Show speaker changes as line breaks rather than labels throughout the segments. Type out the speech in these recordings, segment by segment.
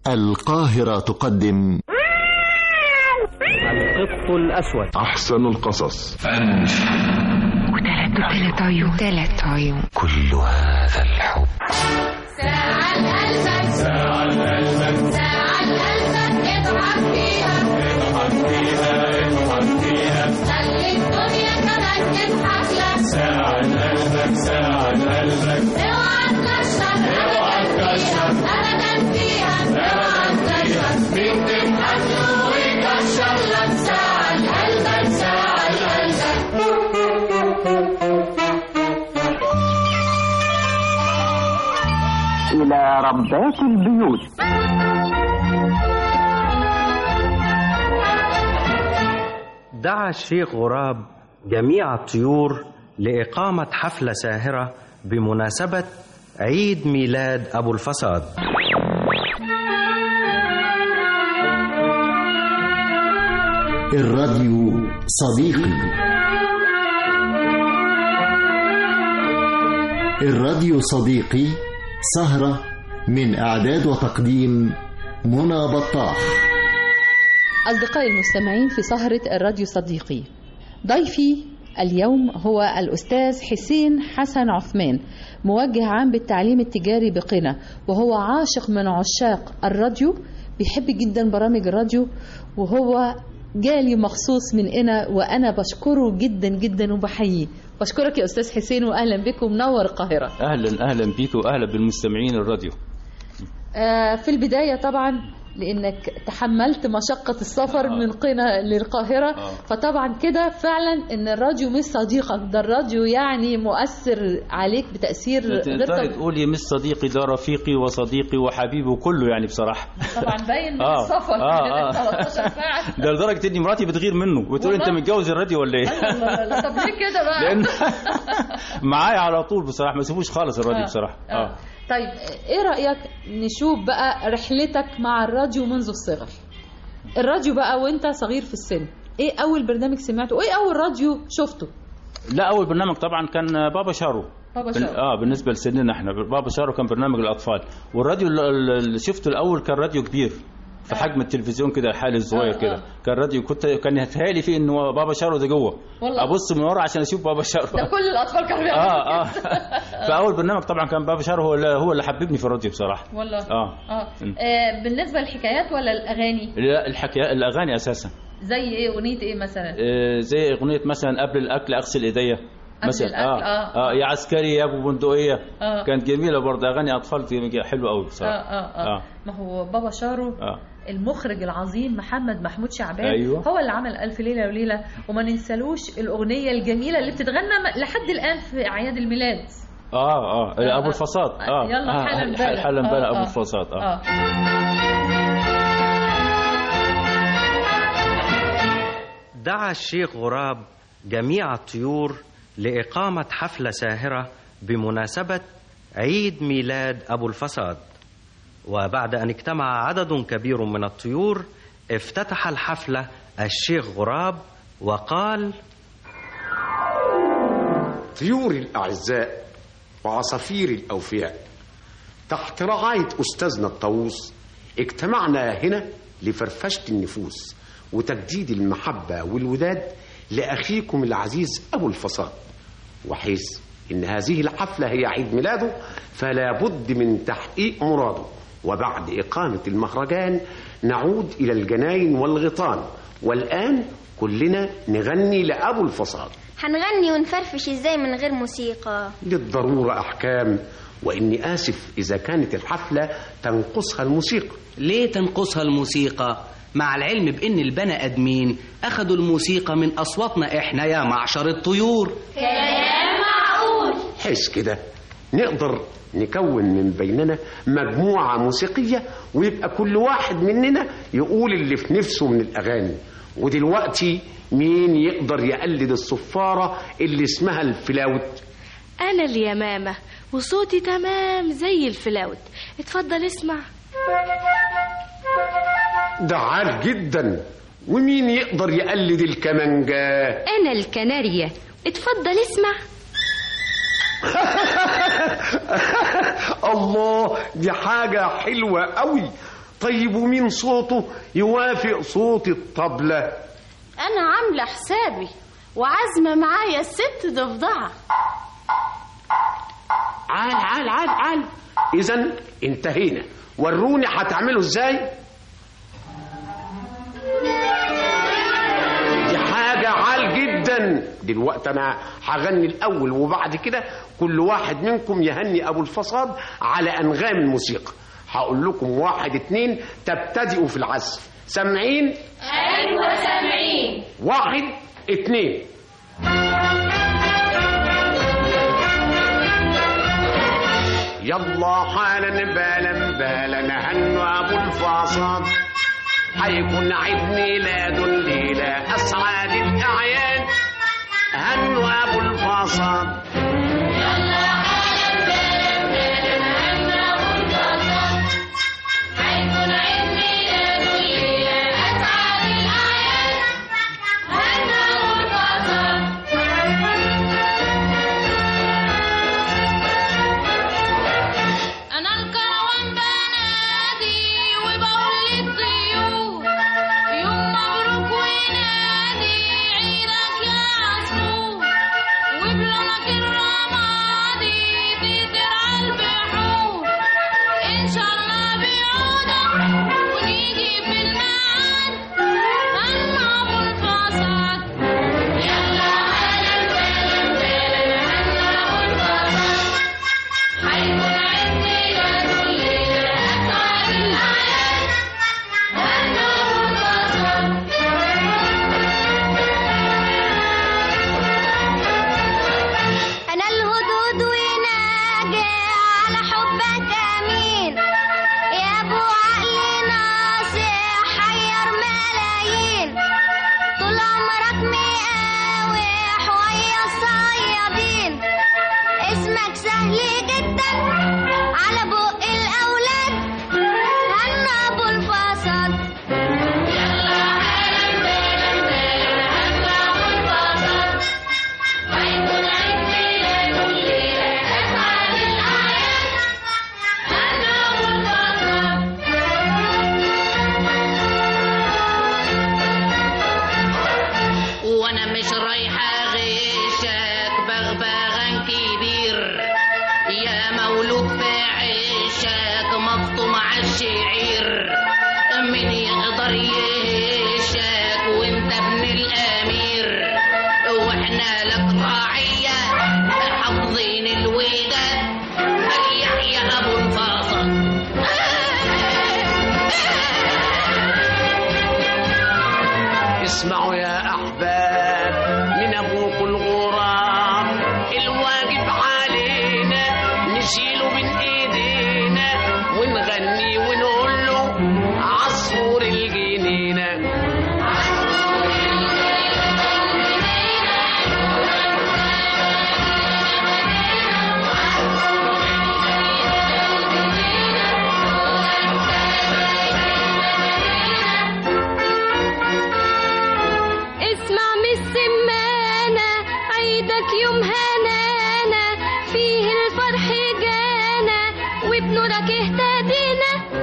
القاهرة تقدم
القط الأسود
أحسن القصص
وثلاث عيون ثلاث عيون
كل هذا الحب
ساعة قلبك ساعة قلبك ساعة قلبك اضحك فيها اضحك فيها اضحك فيها خلي الدنيا كمان تضحك لك ساعة قلبك ساعة قلبك اوعى تكشر ابدا فيها ابدا فيها اوعى تكشر مين تضحك له ويكشر لك ساعة قلبك ساعة قلبك
إلى ربات البيوت دعا الشيخ غراب جميع الطيور لإقامة حفلة ساهرة بمناسبة عيد ميلاد أبو الفساد
الراديو صديقي الراديو صديقي سهرة من إعداد وتقديم منى بطاح
أصدقائي المستمعين في سهرة الراديو صديقي ضيفي اليوم هو الأستاذ حسين حسن عثمان موجه عام بالتعليم التجاري بقنا وهو عاشق من عشاق الراديو بيحب جدا برامج الراديو وهو جالي مخصوص من هنا وأنا بشكره جدا جدا وبحييه بشكرك يا أستاذ حسين وأهلا بكم منور القاهرة
اهلا اهلا بيك واهلا بالمستمعين الراديو
آه، في البداية طبعا لأنك تحملت مشقة السفر من قنا للقاهرة فطبعا كده فعلا إن الراديو مش صديقك ده الراديو يعني مؤثر عليك بتأثير غير
تقدري
طبيعي
تقولي مش صديقي ده رفيقي وصديقي وحبيبي وكله يعني بصراحه
طبعا باين من
آه،
السفر
آه،
من
آه.
13 ساعة
ده لدرجه ان مراتي بتغير منه بتقول انت
والله؟
متجوز الراديو ولا ايه
لا، لا، لا، طب ليه كده بقى؟
لان معايا على طول بصراحه ما سيبوش خالص الراديو بصراحه اه
طيب ايه رأيك نشوف بقى رحلتك مع الراديو منذ الصغر الراديو بقى وانت صغير في السن ايه اول برنامج سمعته وايه اول راديو شفته
لا اول برنامج طبعا كان بابا شارو
بابا
بن-
شارو.
اه بالنسبه لسننا احنا بابا شارو كان برنامج الاطفال والراديو اللي اللي شفته الاول كان راديو كبير في حجم التلفزيون كده الحالي الصغير
آه،
كده
آه.
كان راديو كنت كان يتهيألي فيه انه بابا شارو ده جوه
والله.
ابص من ورا عشان اشوف بابا شارو
ده كل الاطفال كانوا بيعملوا
اه اه فاول برنامج طبعا كان بابا شارو هو اللي هو اللي حببني في الراديو بصراحه
والله
اه
اه
م.
آه، بالنسبه للحكايات ولا الاغاني
لا الحكايه الاغاني اساسا
زي ايه اغنيه ايه مثلا
آه زي اغنيه مثلا قبل الاكل اغسل ايديا مثلا
الأكل،
آه,
آه.
اه يا عسكري يا ابو بندقيه
آه.
كانت جميله برضه اغاني اطفال دي حلوه قوي
اه
بصراحه
اه اه
آه.
ما هو بابا شارو
اه
المخرج العظيم محمد محمود شعبان
أيوة.
هو اللي عمل ألف ليلة وليلة وما ننسالوش الأغنية الجميلة اللي بتتغنى م- لحد الآن في أعياد الميلاد
اه اه
آه.
ابو الفصاد اه
يلا
آه.
حالا بلا.
حالا
آه،
بلا ابو
آه.
الفصاد اه,
آه.
دعا الشيخ غراب جميع الطيور لإقامة حفلة ساهرة بمناسبة عيد ميلاد أبو الفساد وبعد أن اجتمع عدد كبير من الطيور افتتح الحفلة الشيخ غراب وقال
طيوري الأعزاء وعصافيري الأوفياء تحت رعاية أستاذنا الطاووس اجتمعنا هنا لفرفشة النفوس وتجديد المحبة والوداد لأخيكم العزيز أبو الفصاد وحيث إن هذه الحفلة هي عيد ميلاده فلا بد من تحقيق مراده وبعد إقامة المهرجان نعود إلى الجناين والغيطان والآن كلنا نغني لأبو الفصاد
هنغني ونفرفش ازاي من غير موسيقى
للضرورة أحكام وإني آسف إذا كانت الحفلة تنقصها الموسيقى
ليه تنقصها الموسيقى مع العلم بان البني ادمين اخدوا الموسيقى من اصواتنا احنا يا معشر الطيور
كلام معقول
حس كده نقدر نكون من بيننا مجموعة موسيقية ويبقى كل واحد مننا يقول اللي في نفسه من الأغاني ودلوقتي مين يقدر يقلد الصفارة اللي اسمها الفلاوت
أنا اليمامة وصوتي تمام زي الفلاوت اتفضل اسمع
ده عال جدا ومين يقدر يقلد الكمانجا
أنا الكنارية اتفضل اسمع
الله دي حاجة حلوة قوي طيب ومين صوته يوافق صوت الطبلة
انا عامله حسابي وعازمه معايا الست ضفدعه
عال عال عال عال اذا انتهينا وروني هتعملوا ازاي دي حاجة عال جدا دلوقتي انا هغني الاول وبعد كده كل واحد منكم يهني ابو الفصاد على انغام الموسيقى هقول لكم واحد اتنين تبتدئوا في العزف سامعين
ايوه سامعين
واحد اتنين يلا حالا بالا بالا هنوا ابو الفاصاد حيكون عيد ميلاد ليلة اسعد الاعياد هنوا ابو الفاصاد
يلا حالا بالا بالا هنا والبطل حيكون عيد ميلاد الليلة أسعد الأعياد هنا والبطل أنا الكروان بنادي وبقول للطيور يوم مبروك ونادي عيدك يا عصفور وبلونك الرمادي تقدر عالبحور إن شاء الله بعودة ونيجي في الميعاد هنا أبو الفصاد يلا هلا بالا بالا هنا أبو الفصاد حيكون عيد ميلاد الليلة أسعد الأعياد هنا أبو
أنا الهدود وناجي على حبك أمين يا أبو عقل ناصح حير ملايين طول عمرك مقاوح ويا الصيادين اسمك سهل جدا على بق الأولاد هنا أبو الفصاد
يلا هلا بالا بالا هنا أبو الفصاد حيكون عيد ميلاد الليلة أسعد الأعياد هنا أبو الفصاد
وانا مش رايحه غشك بغبغان كبير يا مولود في عشك مفطوم عالشعير مين يقدر يهشك وانت ابن الامير واحنا لك راعيه حافظين الوداد يحيى ابو الفاصل
اسمعوا يا احباب من ابوك الغراب الواجب علينا نشيله بين ايدينا ونغني ونقول له عصفور الجنينه
اسمع من السمانة عيدك يوم هنانا فيه الفرح جانا وبنورك اهتدينا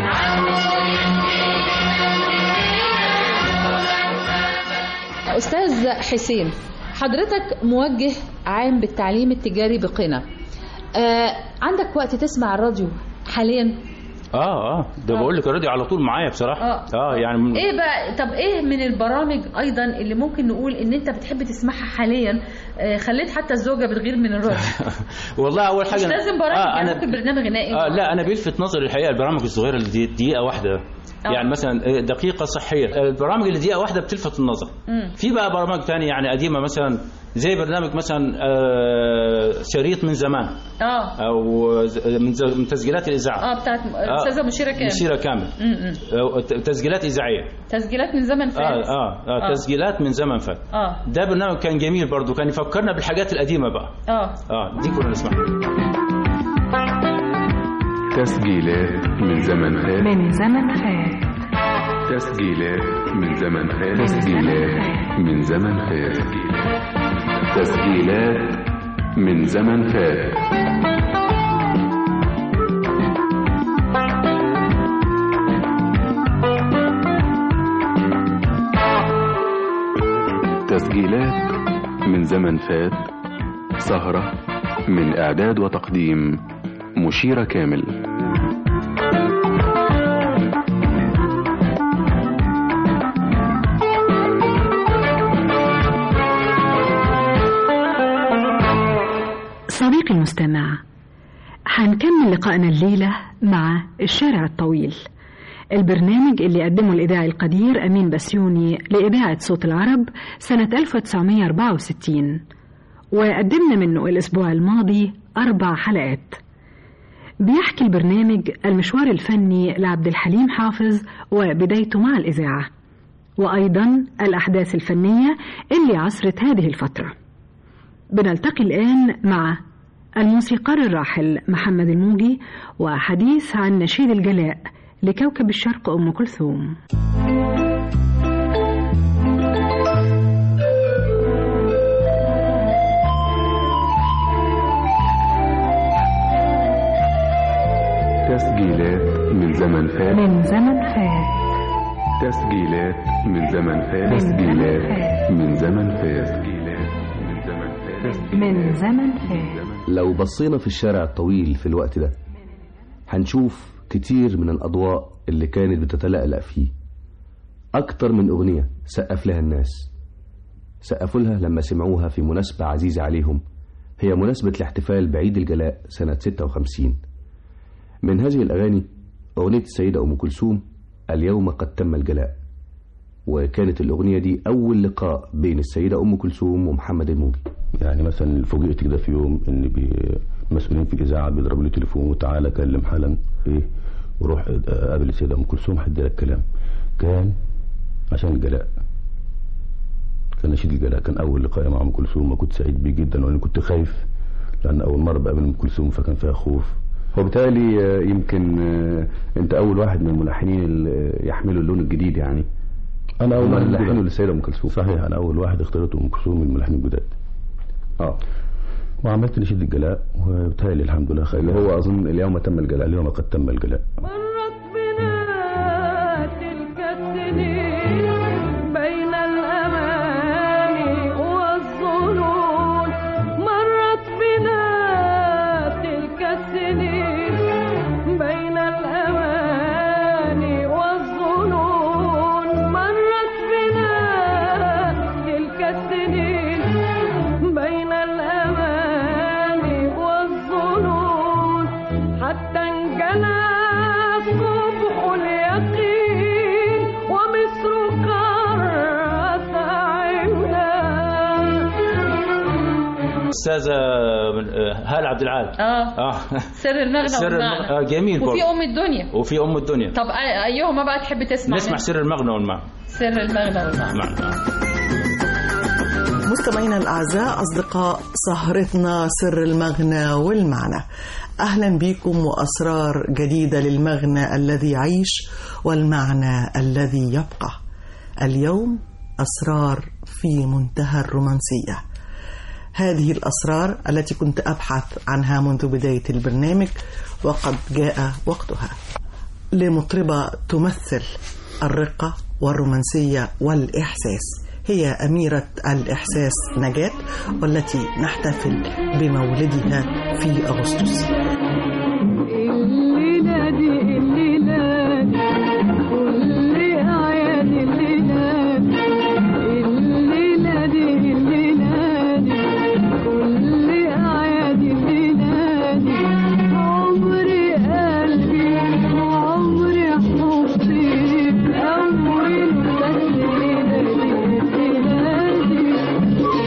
أستاذ حسين حضرتك موجه عام بالتعليم التجاري بقنا آه عندك وقت تسمع الراديو حاليا
اه اه ده بقول لك الراديو على طول معايا بصراحه
آه.
اه يعني من-
ايه بقى طب ايه من البرامج ايضا اللي ممكن نقول ان انت بتحب تسمعها حاليا آه خليت حتى الزوجه بتغير من الراديو
والله اول حاجه
مش لازم برامج
آه
يعني
انا
ممكن برنامج غنائي
آه لا انا بيلفت نظري الحقيقه البرامج الصغيره اللي دي دقيقه واحده يعني مثلا دقيقة صحية البرامج اللي دقيقة واحدة بتلفت النظر
مم.
في بقى برامج تانية يعني قديمة مثلا زي برنامج مثلا آه، شريط من زمان
اه
او ز- من ز- من تسجيلات الاذاعه
اه بتاعت استاذه مشيره كامل
مشيره كامل
م- م.
آه، ت- تسجيلات اذاعيه
تسجيلات من زمن فات
آه, اه اه تسجيلات من زمن فات
اه
ده برنامج كان جميل برضو كان يفكرنا بالحاجات القديمه بقى
اه
اه دي كنا نسمعها
تسجيلات من زمن فات
من زمن فات
تسجيلات من زمن فات تسجيلات من زمن فات تسجيلات من زمن فات تسجيلات من زمن فات سهرة من إعداد وتقديم مشيرة كامل
صديقي المستمع هنكمل لقائنا الليلة مع الشارع الطويل البرنامج اللي قدمه الإذاعي القدير أمين بسيوني لإذاعة صوت العرب سنة 1964 وقدمنا منه الأسبوع الماضي أربع حلقات بيحكي البرنامج المشوار الفني لعبد الحليم حافظ وبدايته مع الإذاعة وأيضا الأحداث الفنية اللي عصرت هذه الفترة بنلتقي الآن مع الموسيقار الراحل محمد الموجي وحديث عن نشيد الجلاء لكوكب الشرق أم كلثوم
تسجيلات من زمن فات
من زمن فات
تسجيلات من زمن فات تسجيلات من زمن فات
من زمن فات
لو بصينا في الشارع الطويل في الوقت ده هنشوف كتير من الأضواء اللي كانت بتتلألأ فيه أكتر من أغنية سقف لها الناس سقفوا لها لما سمعوها في مناسبة عزيزة عليهم هي مناسبة الاحتفال بعيد الجلاء سنة 56 من هذه الأغاني أغنية السيدة أم كلثوم اليوم قد تم الجلاء وكانت الأغنية دي أول لقاء بين السيدة أم كلثوم ومحمد الموجي
يعني مثلا فوجئت كده في يوم ان بي- مسؤولين في الاذاعه بيضربوا لي تليفون وتعالى كلم حالا ايه وروح قابل السيده ام كلثوم هدي لك كلام كان عشان الجلاء كان نشيد الجلاء كان اول لقاء مع ام كلثوم وكنت سعيد بيه جدا وانا كنت خايف لان اول مره بقابل ام كلثوم فكان فيها خوف
وبالتالي آه، يمكن آه، انت اول واحد من الملحنين اللي يحملوا اللون الجديد يعني
انا اول
هم
واحد
اللي لحنوا
جداد.
للسيده ام كلثوم
صحيح انا اول واحد اخترت ام كلثوم من الملحنين الجداد
اه
وعملت نشيد الجلاء وبالتالي الحمد لله خير
اللي هو اظن اليوم تم الجلاء
اليوم قد تم الجلاء
تلك السنين بين الأماني والظنون مرت بنا تلك السنين بين الأماني والظنون مرت بنا تلك السنين بين الأماني والظنون حتى انجلى صبح اليقين ومصر كرت عينا
استاذه من- آه، هاله عبد العال
اه
اه
سر المغنى
سر
والمعنى
المغ... آه جميل
وفي
برضه.
ام الدنيا
وفي ام الدنيا
طب أي- ايهما بقى تحب تسمع
نسمع
منه؟
سر المغنى والمعنى
سر المغنى والمعنى
معنى.
مستمعينا الأعزاء أصدقاء سهرتنا سر المغنى والمعنى أهلا بكم وأسرار جديدة للمغنى الذي يعيش والمعنى الذي يبقى اليوم أسرار في منتهى الرومانسية هذه الأسرار التي كنت أبحث عنها منذ بداية البرنامج وقد جاء وقتها لمطربة تمثل الرقة والرومانسية والإحساس هي أميرة الإحساس نجاة والتي نحتفل بمولدها في أغسطس
الليلة دي الليلة دي كل أعياد الليلة دي الليلة دي الليلة دي كل أعياد الليلة دي عمري قلبي وعمري حبي بأول بس الليلة دي الليلة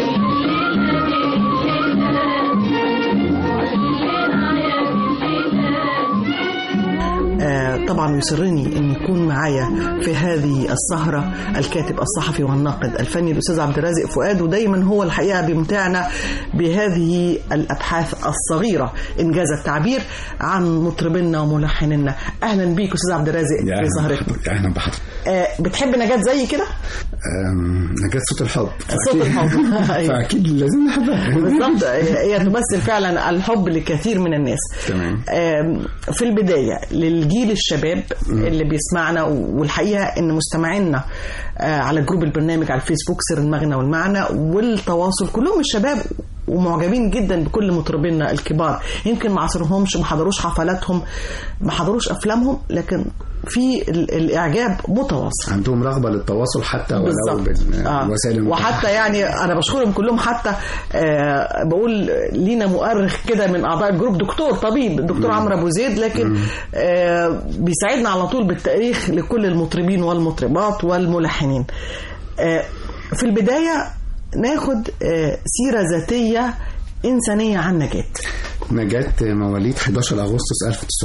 آه، طبعا يسرني ان يكون معايا في هذه السهره الكاتب الصحفي والناقد الفني الاستاذ عبد الرازق فؤاد ودايما هو الحقيقه بيمتعنا بهذه الابحاث الصغيره انجاز التعبير عن مطربينا وملحننا اهلا بيك استاذ عبد الرازق في سهرتنا
يا اهلا بحضرتك
آه، بتحب نجاة زي كده
آم، نجاة صوت الحب
صوت
فأكيد-
الحب أيوة.
فاكيد لازم نحبها
بالظبط هي تمثل فعلا الحب لكثير من الناس
تمام
آم، في البداية للجيل الشباب اللي بيسمعنا والحقيقة ان مستمعينا آه، على جروب البرنامج على الفيسبوك سر المغنى والمعنى والتواصل كلهم الشباب ومعجبين جدا بكل مطربينا الكبار يمكن ما عصرهمش ما حضروش حفلاتهم ما حضروش افلامهم لكن في ال- الاعجاب متواصل
عندهم رغبة للتواصل حتى ولو
بالظبط. آه.
بالوسائل المتاحة.
وحتى يعني انا بشكرهم كلهم حتى آه بقول لينا مؤرخ كده من اعضاء الجروب دكتور طبيب الدكتور
مم.
عمرو ابو زيد لكن آه بيساعدنا على طول بالتاريخ لكل المطربين والمطربات والملحنين آه في البدايه ناخد آه سيره ذاتيه انسانيه عن نجاه
نجاة مواليد 11 أغسطس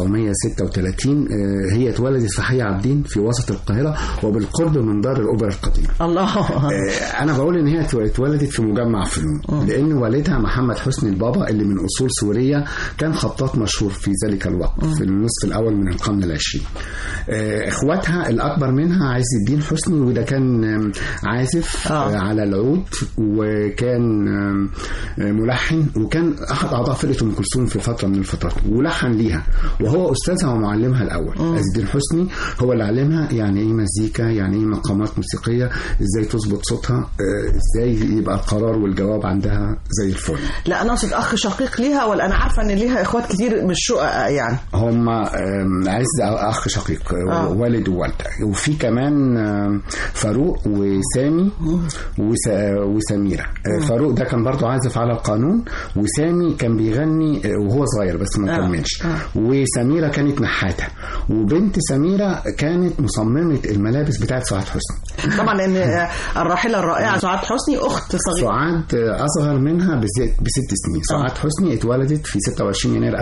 1936 آه، هي اتولدت في حي عابدين في وسط القاهرة وبالقرب من دار الأوبرا القديمة
الله
آه، أنا بقول إن هي اتولدت في مجمع فنون لأن والدها محمد حسني البابا اللي من أصول سورية كان خطاط مشهور في ذلك الوقت في النصف الأول من القرن العشرين آه، إخواتها الأكبر منها عز الدين حسني وده كان آم، عازف آه. على العود وكان آم، آه، ملحن وكان أحد أعضاء فرقة أم كلثوم في فترة من الفترات ولحن ليها وهو أستاذها ومعلمها الأول عز الدين حسني هو اللي علمها يعني إيه مزيكا يعني إيه مقامات موسيقية إزاي تظبط صوتها آه، إزاي يبقى القرار والجواب عندها زي الفل
لا انا اقصد اخ شقيق ليها ولا انا عارفه ان ليها اخوات كتير مش شقق يعني
هم آم، عز اخ شقيق آه.
آه.
والد ووالده وفي كمان آم، فاروق وسامي وس... وسميره آه، فاروق ده كان برضو عازف على القانون وسامي كان بيغني آه، وهو صغير بس ما
آه.
كملش وسميره كانت نحاته وبنت سميره كانت مصممه الملابس بتاعت سعاد حسني
طبعا لان آه، الراحله الرائعه سعاد حسني اخت صغيره
سعاد أصغر منها بست بست سنين سعاد حسني اتولدت في 26 يناير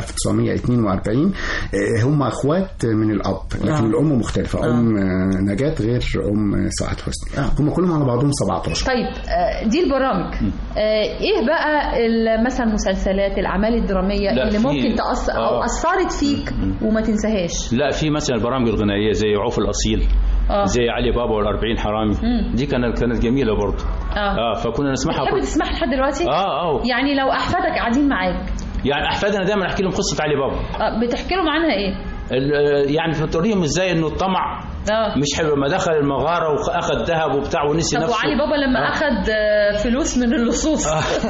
1942 آه، هم أخوات من الأب لكن
آه.
الأم مختلفة أم آه، نجاة غير أم سعاد حسني هم كلهم على بعضهم 17
طيب آه، دي البرامج آه، ايه بقى ال- مثلا المسلسلات الاعمال الدراميه
لا،
اللي
في-
ممكن تاثر او
آه.
اثرت فيك وما تنساهاش
لا في مثلا البرامج الغنائيه زي عوف الاصيل
آه.
زي علي بابا والأربعين حرامي
مم.
دي كانت كانت جميله برضه
اه
اه فكنا نسمعها
بتحب
كل-
تسمعها لحد دلوقتي
اه اه
يعني لو احفادك قاعدين معاك
يعني احفادنا دايما احكي لهم قصه علي بابا
آه، بتحكي لهم عنها ايه
ال- يعني بتوريهم ازاي انه الطمع
اه
مش حلو لما دخل المغاره واخد ذهب وبتاع ونسي
طب
نفسه
وعلي بابا لما
آه.
اخد آه، فلوس من اللصوص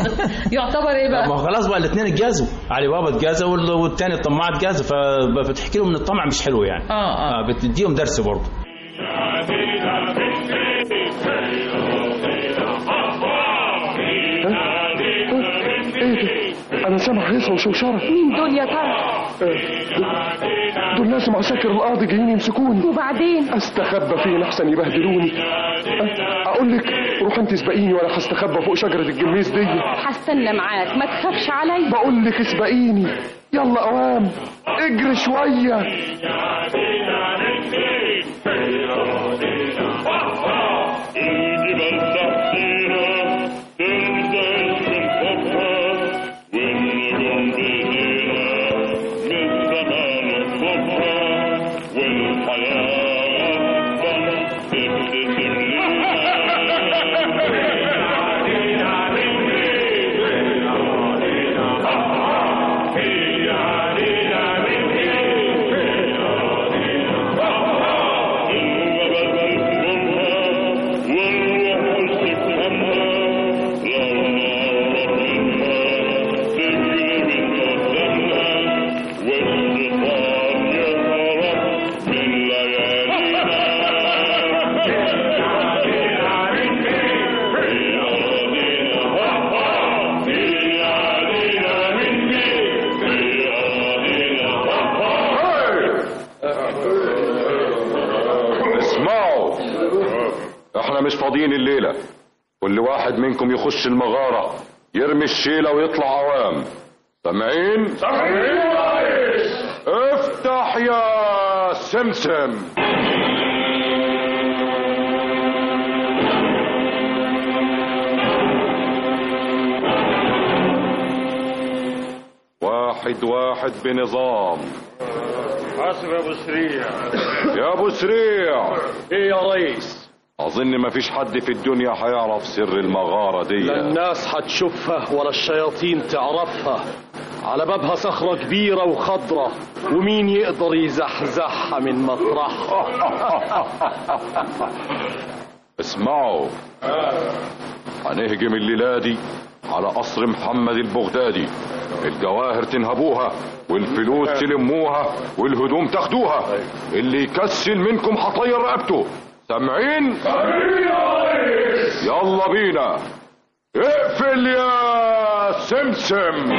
يعتبر ايه
ما
بقى
خلاص بقى الاثنين اتجازوا علي بابا اتجازى وال- والتاني الطماع اتجازى فبتحكي لهم ان الطمع مش حلو يعني
اه
اه بتديهم درس برضه
انا سامع هيصه وشوشره
مين دول يا ترى؟
دول ناس معسكر القاضي جايين يمسكوني
وبعدين
استخبى فين احسن يبهدلوني أه، اقول لك روح انت سبقيني وانا هستخبى فوق شجره الجميز دي
هستنى معاك ما تخافش عليا
بقول لك اسبقيني يلا قوام اجري شويه
اسمعوا احنا مش فاضيين الليلة كل واحد منكم يخش المغارة يرمي الشيلة ويطلع عوام سامعين؟
سامعين
افتح يا سمسم واحد واحد بنظام
حاسب يا ابو سريع
يا ابو سريع
ايه يا ريس
اظن مفيش حد في الدنيا هيعرف سر المغارة دي
لا الناس هتشوفها ولا الشياطين تعرفها على بابها صخرة كبيرة وخضرة ومين يقدر يزحزحها من مطرحها
اسمعوا هنهجم الليلة دي على قصر محمد البغدادي الجواهر تنهبوها والفلوس تلموها والهدوم تاخدوها اللي يكسل منكم هطير رقبته سامعين؟ يلا بينا اقفل يا سمسم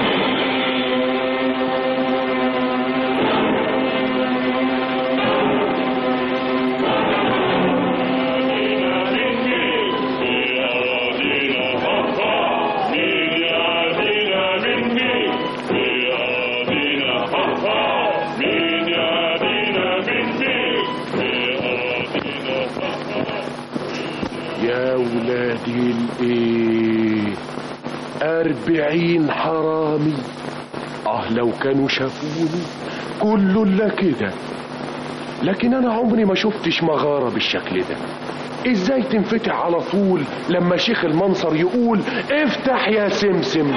يا ولادي الايه أربعين حرامي اه لو كانوا شافوني كله الا كده لكن انا عمري ما شفتش مغارة بالشكل ده ازاي تنفتح على طول لما شيخ المنصر يقول افتح يا سمسم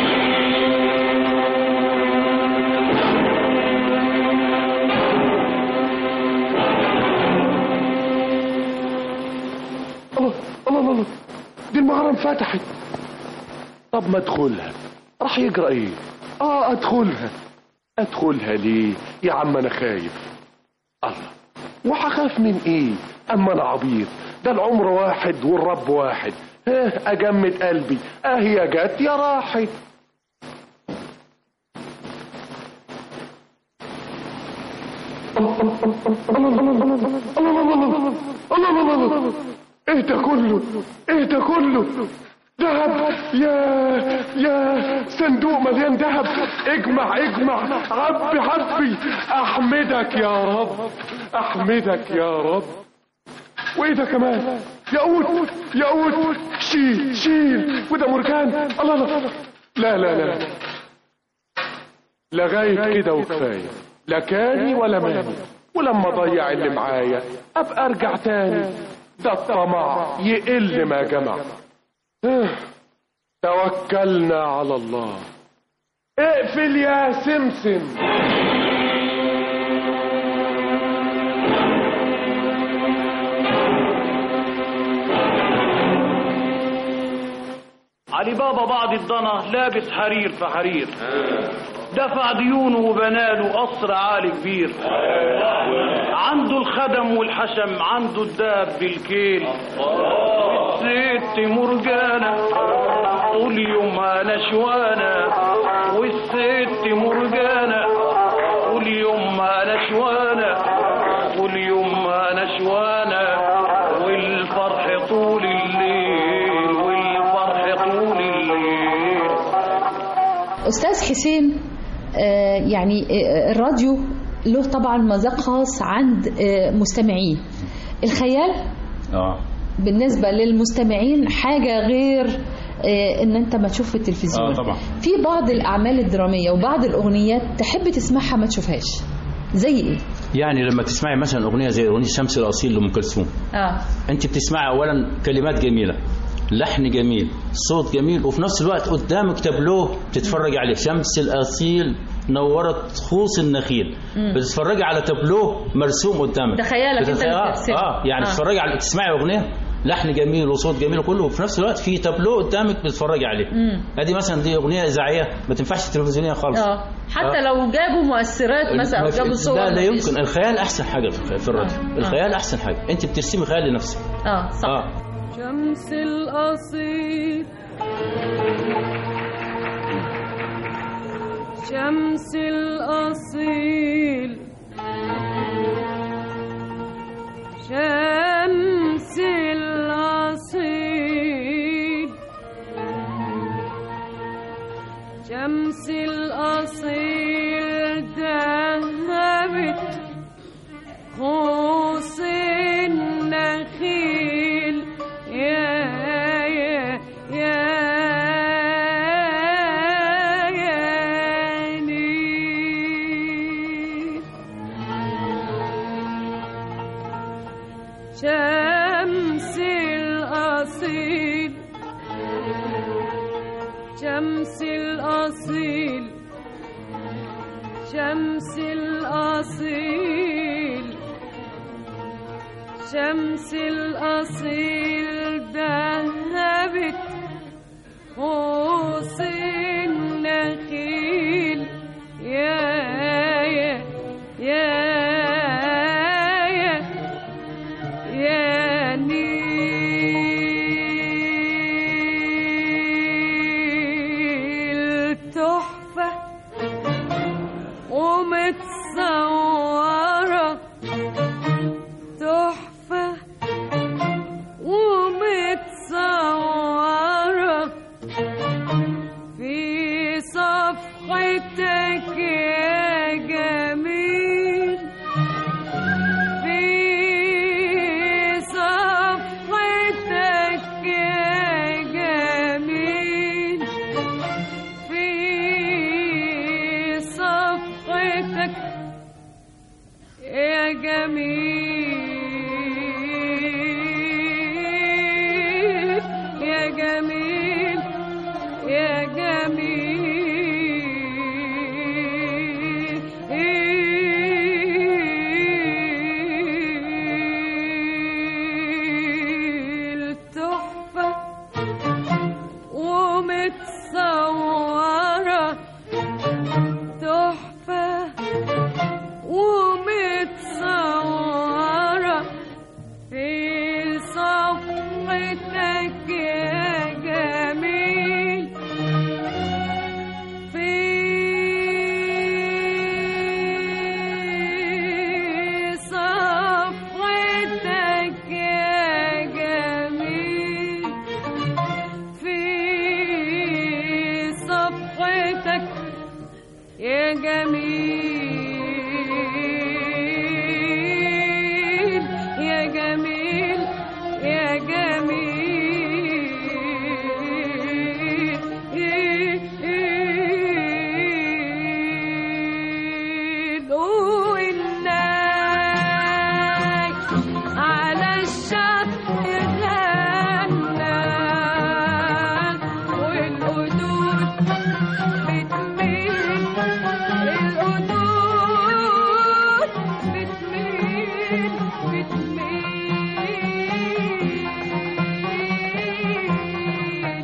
الله الله الله الله. دي المغارة انفتحت طب ما ادخلها راح يجرى ايه اه ادخلها ادخلها ليه يا عم انا خايف الله وهخاف من ايه اما انا عبيط ده العمر واحد والرب واحد ها اجمد قلبي اه يا جت يا راحت ايه ده كله ايه ده كله دهب يا يا صندوق مليان دهب اجمع اجمع عبي عبي احمدك يا رب احمدك يا رب وايه ده كمان ياقوت ياقوت شيل شيل وده مرجان الله الله لا لا لا لغايه كده وكفايه لا كاني ولا ماني ولما اضيع اللي معايا ابقى ارجع تاني ده الطمع يقل ما جمع آه، توكلنا على الله اقفل يا سمسم
علي بابا بعض الضنا لابس حرير في حرير دفع ديونه وبناله قصر عالي كبير عنده الخدم والحشم عنده الدهب بالكيل والست مرجانة طول يومها نشوانة والست مرجانة طول يومها نشوانة طول يومها نشوانة والفرح طول الليل والفرح طول الليل
أستاذ حسين آه، يعني آه، الراديو له طبعا مذاق خاص عند آه، مستمعيه الخيال
اه
بالنسبة للمستمعين حاجة غير آه، ان انت ما تشوف في التلفزيون
اه طبعا
في بعض الاعمال الدرامية وبعض الاغنيات تحب تسمعها ما تشوفهاش زي ايه
يعني لما تسمعي مثلا اغنيه زي اغنيه شمس الاصيل لام كلثوم
اه
انت بتسمعي اولا كلمات جميله لحن جميل صوت جميل وفي نفس الوقت قدامك تابلوه بتتفرج عليه شمس الاصيل نورت خوص النخيل
مم.
بتتفرجي على تابلوه مرسوم قدامك
ده خيالك انت اللي
اه,
بترسمه.
آه يعني
آه.
تتفرجي على تسمعي اغنيه لحن جميل وصوت جميل وكله وفي نفس الوقت في تابلوه قدامك بتتفرجي عليه
مم.
ادي مثلا دي اغنيه اذاعيه ما تنفعش تلفزيونيه خالص
اه حتى لو جابوا مؤثرات مثلا او
ما في-
جابوا صور
لا لا
مفيش.
يمكن الخيال احسن حاجه في في الراديو
آه.
الخيال احسن حاجه انت بترسمي خيال لنفسك
اه صح
اه
شمس الأصيل شمس الأصيل شمس الأصيل شمس الأصيل ذهبت خوص النخيل يا يا يا يا نيل شمس الأصيل شمس الأصيل شمس الأصيل شمس الأصيل ذهبت غوص النخيل يا يا يا يا يا نيل تحفة ومتصورة تحفة ومتصورة في صفحتك يا جميل في صفحتك يا جميل في صفحتك يا جميل يا جميل يا جميل تحفة ومتصورة تحفة ومتصورة في صفحتك يا جميل في صفحتك يا جميل في صفحتك يا جميل يا جميل يا جميل والناي على الشط غنى والقدود بتميل القدود بتميل بتميل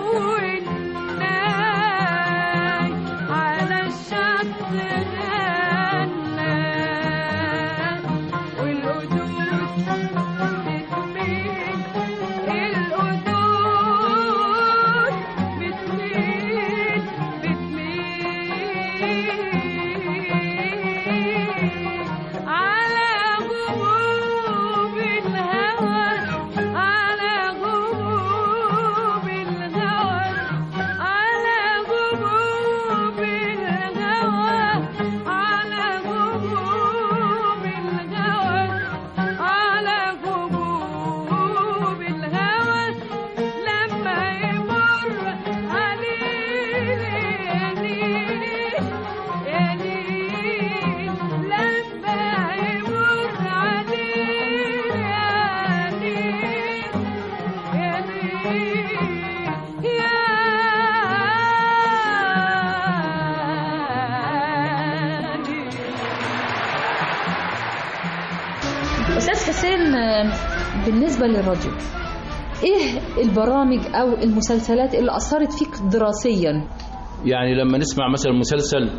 والناي على الشط غنى والقدود بتميل القدود بتميل بتميل على غروب الهوى على غروب الهوى على غروب الهوى على غروب الهوى على غروب الهوى لما يمر عليل يا نيل يا نيل لما يمر عليل يا نيل يا نيل يا نيل
أستاذ حسين آه، بالنسبة للراديو إيه البرامج أو المسلسلات اللي أثرت فيك دراسيا
يعني لما نسمع مثلا مسلسل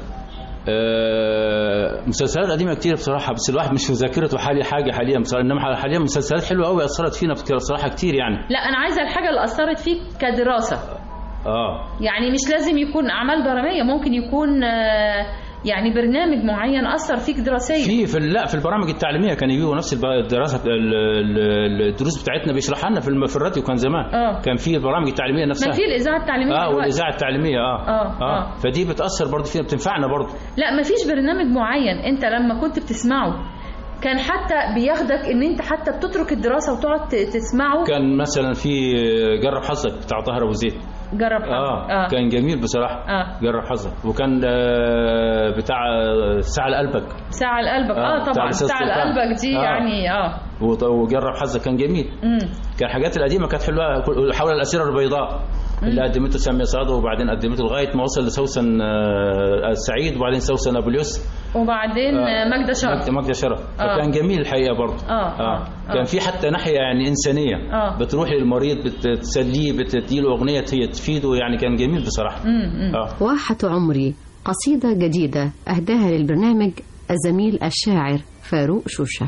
آه، مسلسلات قديمه كتير بصراحه بس الواحد مش في ذاكرته حاليا حاجه حاليا بصراحه انما حاليا مسلسلات حلوه قوي اثرت فينا بصراحه كتير يعني
لا أنا عايزة الحاجة اللي أثرت فيك كدراسة
اه
يعني مش لازم يكون أعمال درامية ممكن يكون آه، يعني برنامج معين أثر فيك دراسيا
في في لا في البرامج التعليميه كان يجيبوا نفس الب- الدراسه ال- ال- الدروس بتاعتنا بيشرحها لنا في الم- في الراديو كان زمان
اه
كان في البرامج التعليميه نفسها
ما في الإذاعة التعليمية
اه
دلوقتي.
والاذاعه التعليميه اه
آه، آه.
فدي بتاثر برضه فينا بتنفعنا برضه
لا مفيش برنامج معين انت لما كنت بتسمعه كان حتى بياخدك ان انت حتى بتترك الدراسه وتقعد ت- تسمعه
كان مثلا في جرب حظك بتاع طاهر ابو زيد
جرب حظك.
اه كان جميل بصراحه
اه
جرب حظك وكان آه، بتاع ساعه لقلبك
ساعة لقلبك
آه،
اه,
بتاع
طبعا
الأستاذ
ساعة
سلطان.
لقلبك دي
آه.
يعني اه
وط- وجرب حظك كان جميل
مم.
كان الحاجات القديمه كانت حلوه كل- حول الاسيره البيضاء اللي قدمته ساميه صادق وبعدين قدمته لغايه ما وصل لسوسن آه، السعيد وبعدين سوسن ابو اليسر
وبعدين
آه.
ماجدة شرف
مجد- مجد شرف
آه.
فكان جميل الحقيقه برضه
آه، آه، آه.
كان في حتى ناحيه يعني انسانيه
آه.
بتروح للمريض بتسليه بتديله اغنيه هي تفيده يعني كان جميل بصراحه اه
واحة عمري قصيدة جديدة أهداها للبرنامج الزميل الشاعر فاروق شوشة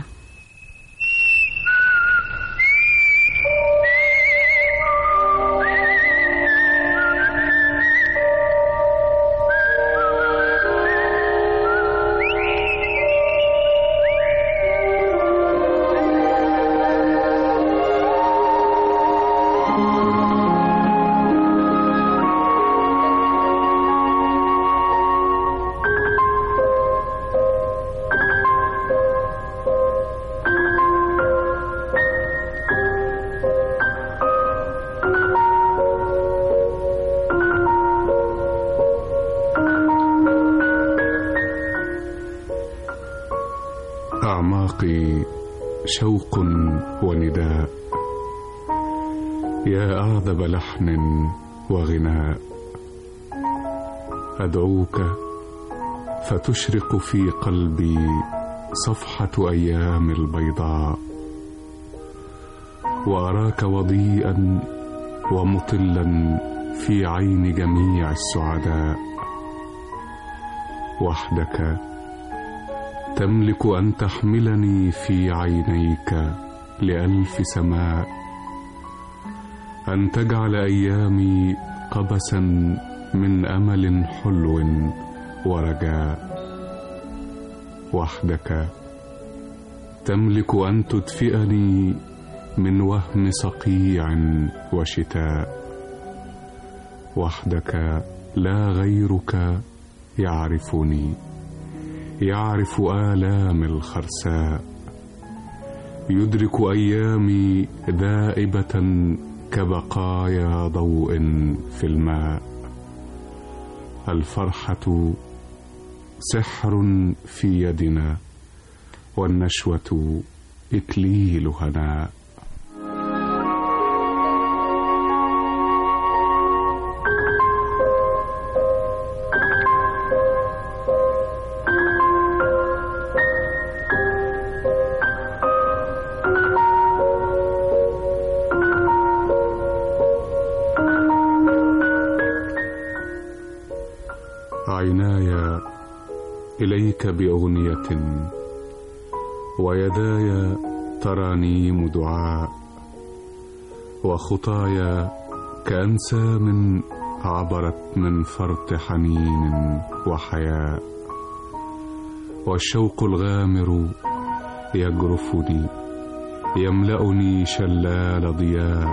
أعماقي شوق ونداء يا أعذب لحن وغناء أدعوك فتشرق في قلبي صفحة أيام البيضاء وأراك وضيئا ومطلا في عين جميع السعداء وحدك تملك أن تحملني في عينيك لألف سماء أن تجعل أيامي قبسا من أمل حلو ورجاء وحدك تملك أن تدفئني من وهم صقيع وشتاء وحدك لا غيرك يعرفني يعرف آلام الخرساء يدرك أيامي ذائبة كبقايا ضوء في الماء الفرحة سحر في يدنا والنشوة إكليل هناء عيناي إليك بأغنية ويداي ترانيم دعاء وخطايا كأنسام عبرت من فرط حنين وحياء والشوق الغامر يجرفني يملأني شلال ضياء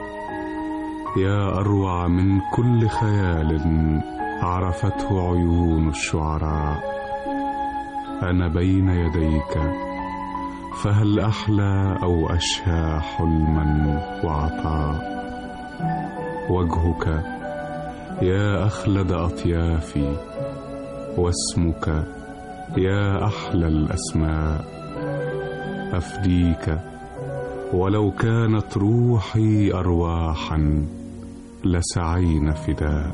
يا أروع من كل خيال عرفته عيون الشعراء أنا بين يديك فهل أحلى أو أشهى حلما وعطاء وجهك يا أخلد أطيافي واسمك يا أحلى الأسماء أفديك ولو كانت روحي أرواحا لسعين فداء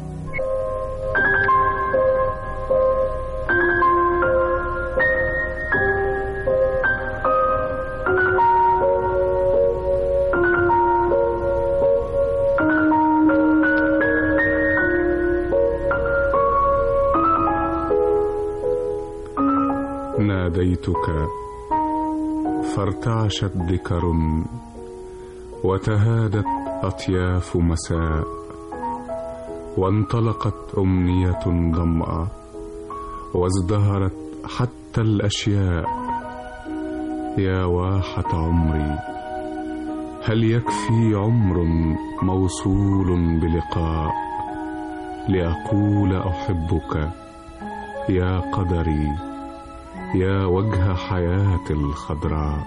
ناديتك فارتعشت ذكر وتهادت أطياف مساء وانطلقت أمنية ضمأ وازدهرت حتى الأشياء يا واحة عمري هل يكفي عمر موصول بلقاء لأقول أحبك يا قدري يا وجه حياة الخضراء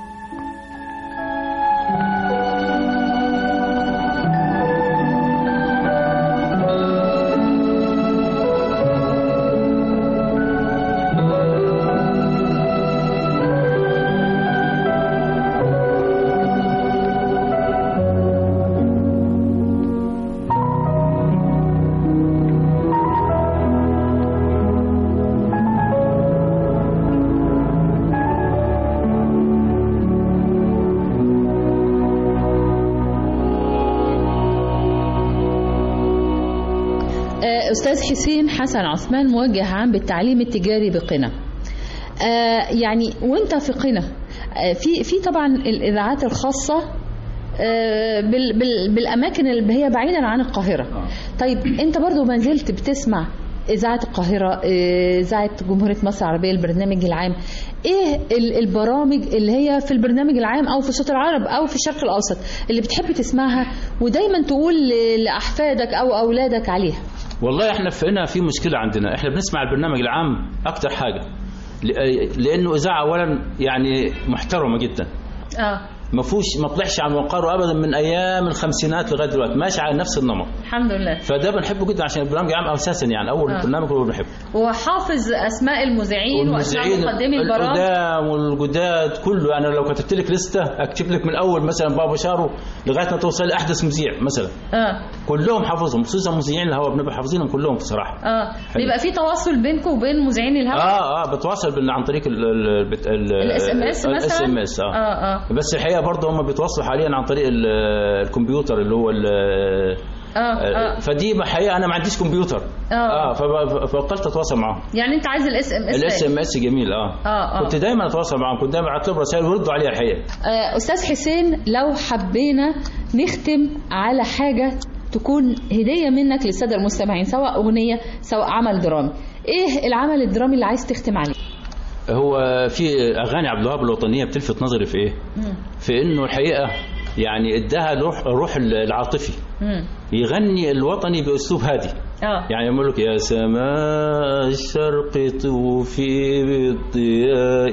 أستاذ حسين حسن عثمان موجه عام بالتعليم التجاري بقنا آه يعني وانت في قنا آه في في طبعا الإذاعات الخاصة آه بال بال بالأماكن اللي هي بعيدا عن القاهرة طيب انت برضو ما زلت بتسمع إذاعة القاهرة آه، إذاعة جمهورية مصر العربية البرنامج العام إيه ال- البرامج اللي هي في البرنامج العام أو في صوت العرب أو في الشرق الأوسط اللي بتحب تسمعها ودايما تقول ل- لأحفادك أو أولادك عليها
والله احنا في هنا في مشكله عندنا احنا بنسمع البرنامج العام اكتر حاجه ل- لانه اذاعه اولا يعني محترمه جدا
اه
ما فيهوش ما طلعش عن وقاره ابدا من ايام الخمسينات لغايه دلوقتي ماشي على نفس النمط
الحمد لله
فده بنحبه جدا عشان البرنامج العام اساسا يعني اول
آه.
برنامج هو بنحبه
وحافظ أسماء المذيعين وأسماء
والمذيعين
مقدمي البرامج
القدام والجداد كله يعني لو كتبت لك لسته اكتب لك من اول مثلا بابا شارو لغايه ما توصل لاحدث مذيع مثلا
اه
كلهم حافظهم خصوصا مذيعين الهواء بنبقى حافظينهم كلهم بصراحه
اه
حلو.
بيبقى في تواصل بينكم وبين مذيعين الهواء
اه اه بتواصل بال- عن طريق ال ال بت- ال-
الاس ام اس
الاس
مثلا
ام اس اه
اه اه
بس الحقيقه برضه هم بيتواصلوا حاليا عن طريق ال- الكمبيوتر اللي هو ال-
اه اه
فدي الحقيقه انا ما عنديش كمبيوتر
اه
اه فب- فبطلت اتواصل معاهم
يعني انت عايز الاس ام اس
الاس ام اس جميل اه
اه اه
كنت دايما اتواصل معاهم كنت دايما ابعت لهم رسائل ويردوا عليها الحقيقه
آه، أستاذ حسين لو حبينا نختم على حاجة تكون هدية منك للسادة المستمعين سواء أغنية سواء عمل درامي إيه العمل الدرامي اللي عايز تختم عليه
هو في اغاني عبد الوهاب الوطنيه بتلفت نظري في ايه؟ في انه الحقيقه يعني اداها الروح الروح العاطفي
مم.
يغني الوطني باسلوب هادي
اه
يعني يقول لك يا سماء الشرق طوفي بالضياء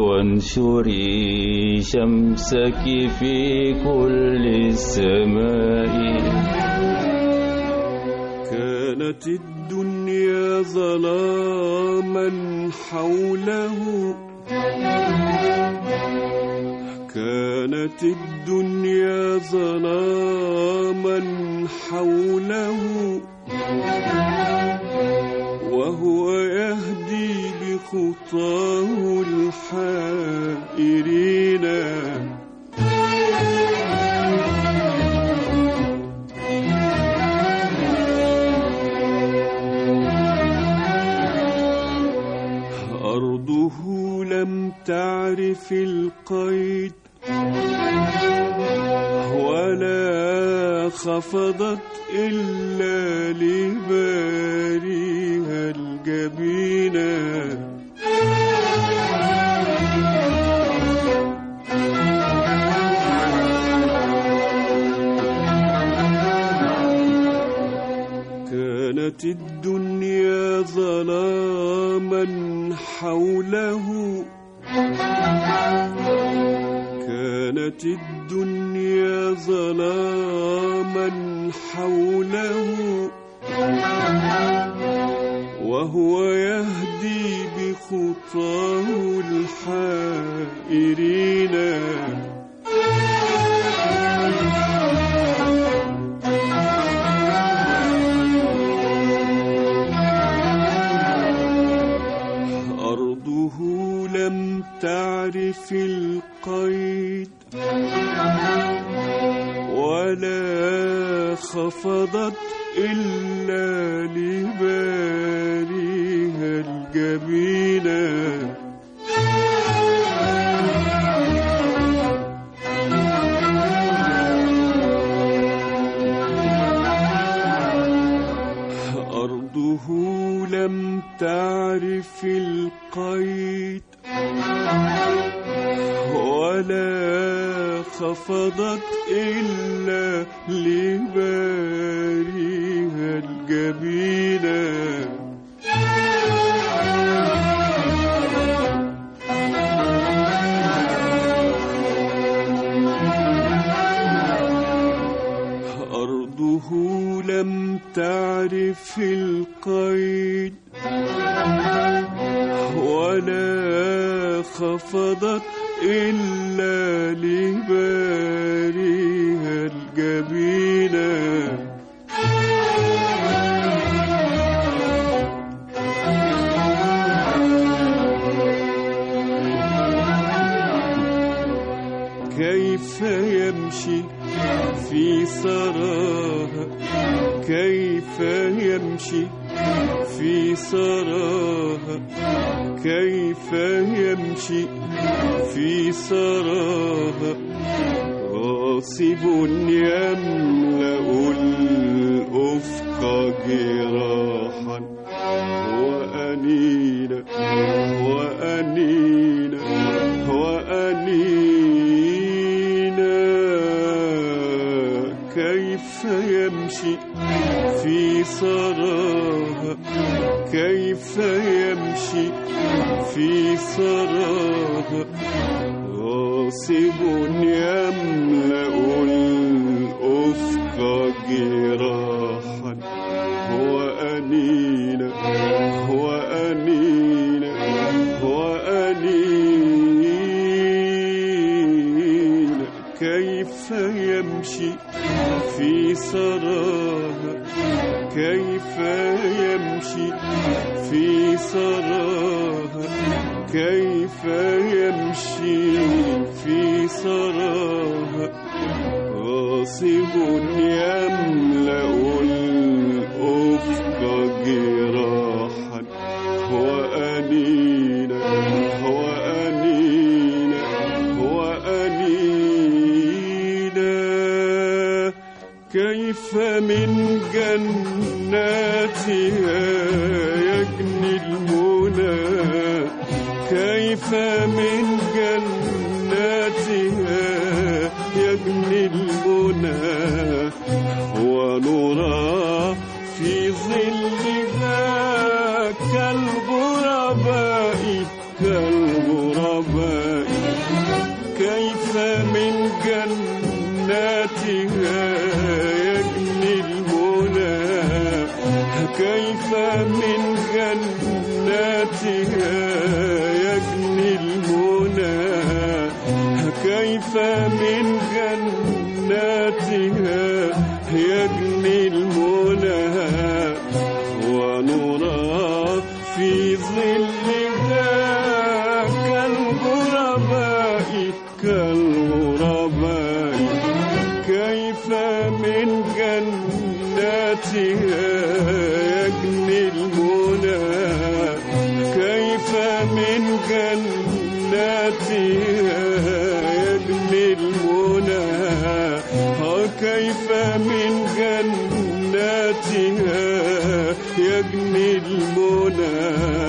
وانشري شمسك في كل السماء
كانت الدنيا ظلاما حوله كانت الدنيا ظلاما حوله وهو يهدي بخطاه الحائرين أرضه لم تعرف القيد ولا خفضت إلا لباريها الجبينة كانت الدنيا ظلاما حوله كانت الدنيا ظلاما حوله وهو يهدي بخطاه الحائرين أرضه لم تعرف القيد ولا خفضت إلا لباريها الجبينة أرضه لم تعرف القيد ولا خفضت إلا لباريها الجبينة أرضه لم تعرف القيد ولا خفضت إلا لباريها الجبينة كيف يمشي في سراها كيف يمشي في سراها كيف يمشي في سراها غاصب يملأ الأفق جراحا وأنينا وأنينا وأنينا كيف يمشي في سراها كيف يمشي في سراها غاصب يملأ الأفق جراحا وأنينا وأنينا وأنينا كيف يمشي في سراها كيف يمشي في سراها كيف يمشي في سراها غاصب يملأ الأفق جراحا وأنينا وأنينا وأنينا كيف من جناتها يجني المنى كيف من جناتها يجني المنى ونرى في ظلها كالغرباء كالغرباء كيف من جناتها يجني المنى كيف من جناتها يجني المنى كيف من جناتها يجني المنى ونرى في ظلها كالغرباء كالغرباء كيف من جناتها يجني المنى كيف من جناتها يجني المنى كيف من جناتها يجني المنى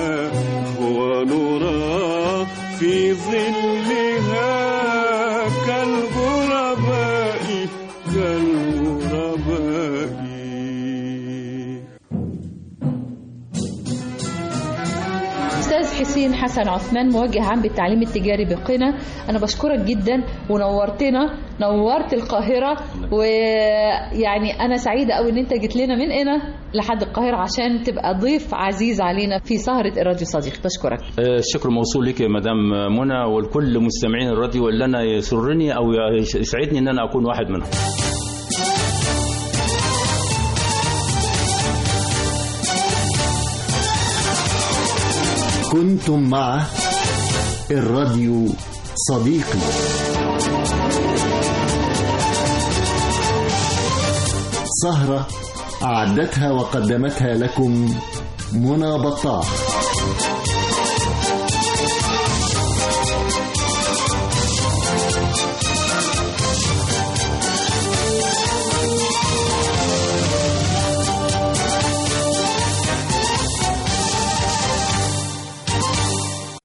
ونرى في ظلها كالغرباء كالغرباء
أستاذ حسين حسن عثمان موجه عام بالتعليم التجاري بقنا أنا بشكرك جدا ونورتنا نورت القاهرة ويعني أنا سعيدة أوي إن أنت جيت لنا من هنا لحد القاهرة عشان تبقى ضيف عزيز علينا في سهرة الراديو صديق بشكرك
آه، الشكر موصول لك يا مدام منى ولكل مستمعين الراديو اللي انا يسرني او يسعدني ان انا اكون واحد منهم
كنتم مع الراديو صديقي سهرة أعدتها وقدمتها لكم منى بطاح